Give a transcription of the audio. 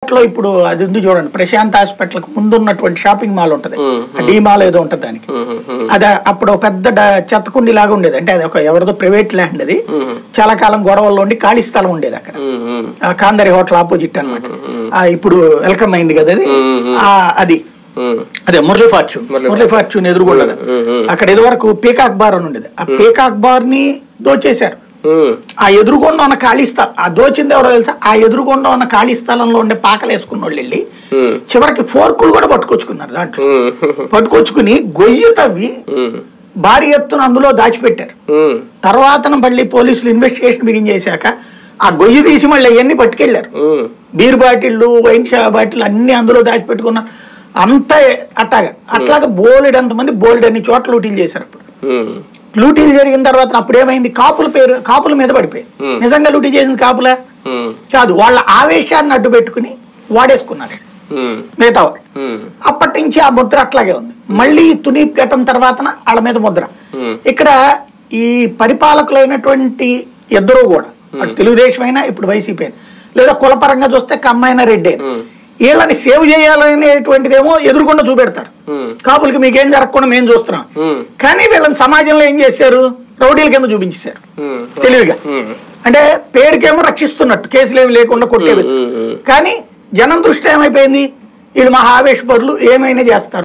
అందుబాటులో ఇప్పుడు అది ఉంది చూడండి ప్రశాంత్ హాస్పిటల్ కు ముందు ఉన్నటువంటి షాపింగ్ మాల్ ఉంటది డీ మాల్ ఏదో ఉంటది దానికి అది అప్పుడు ఒక పెద్ద డ- చెత్తకుండి లాగా ఉండేది అంటే అది ఒక ఎవరిదో ప్రైవేట్ ల్యాండ్ అది చాలా కాలం గొడవల్లో ఉండి ఖాళీ స్థలం ఉండేది అక్కడ ఉమ్, ఉమ్, ఆ కాందరి హోటల్ ఆపోజిట్ అనమాట ఇప్పుడు వెల్కమ్ అయింది కదా అది ఆ, అది ఉమ్, అదే మురళీ ఫార్చ్యూన్ మురళీ ఫార్చ్యూన్ ఎదురుగొండదు అక్కడ ఇదివరకు పీకాక్ బార్ అని ఉండేది ఆ పీకాక్ బార్ ని దోచేశారు ఉమ్, ఆ ఎదురుగుండా ఉన్న ఖాళీ స్థలం ఆ దోచింది ఎవరో తెలుసా ఆ ఎదురుగుండా ఉన్న ఖాళీ స్థలంలో ఉండే పాకలు వేసుకున్న వాళ్ళు వెళ్ళి ఉమ్, చివరికి ఫోర్కులు కూడా పట్టుకొచ్చుకున్నారు దాంట్లో ఉమ్, పట్టుకొచ్చుకుని గొయ్యి తవ్వి ఉమ్, భారీ ఎత్తున అందులో దాచిపెట్టారు ఉమ్, తర్వాత మళ్ళీ పోలీసులు ఇన్వెస్టిగేషన్ బిగిన్ చేశాక ఆ గొయ్యి తీసి మళ్ళీ అవన్నీ పట్టుకెళ్లారు ఉమ్, బీర్ బాటిళ్ళు వైన్ షా బాటిల్ అన్ని అందులో దాచిపెట్టుకున్నారు అంతా అట్లాగా అట్లాగా బోలెడంత మంది బోలెడన్ని చోట్ల లూటీలు చేశారు అప్పుడు ఉమ్, లూటీలు జరిగిన తర్వాత అప్పుడు ఏమైంది కాపుల పేరు కాపుల మీద పడిపోయింది నిజంగా లూటీ చేసింది కాపులా ఉమ్, కాదు వాళ్ళ ఆవేశాన్ని అడ్డు పెట్టుకుని వాడేసుకున్నారు ఉమ్, మిగతా వాళ్ళు ఉమ్, అప్పటి నుంచి ఆ ముద్ర అట్లాగే ఉంది మళ్ళీ తుని ఘటన తర్వాత వాళ్ళ మీద ముద్ర ఇక్కడ ఈ పరిపాలకులైనటువంటి ఇద్దరు కూడా అటు తెలుగుదేశం అయినా ఇప్పుడు వైసీపీ అయినా లేదా కులపరంగా చూస్తే కమ్మైనా రెడ్డి అయినా వీళ్ళని సేవ్ చేయాలనేటువంటిదేమో ఎదురుకుండా చూపెడతారు ఉమ్, కాపులకి మీకేం జరగకుండా మేము చూస్తున్నాం ఉమ్, కానీ వీళ్ళని సమాజంలో ఏం చేశారు రౌడీల కింద చూపించేశారు ఉమ్, తెలివిగా ఉమ్, అంటే పేరుకేమో రక్షిస్తున్నట్టు కేసులు ఏమి లేకుండా కొట్టేది ఉమ్, ఉమ్. కానీ జనం దృష్టి ఏమైపోయింది వీళ్ళు మహా ఆవేశపరులు ఏమైనా చేస్తారు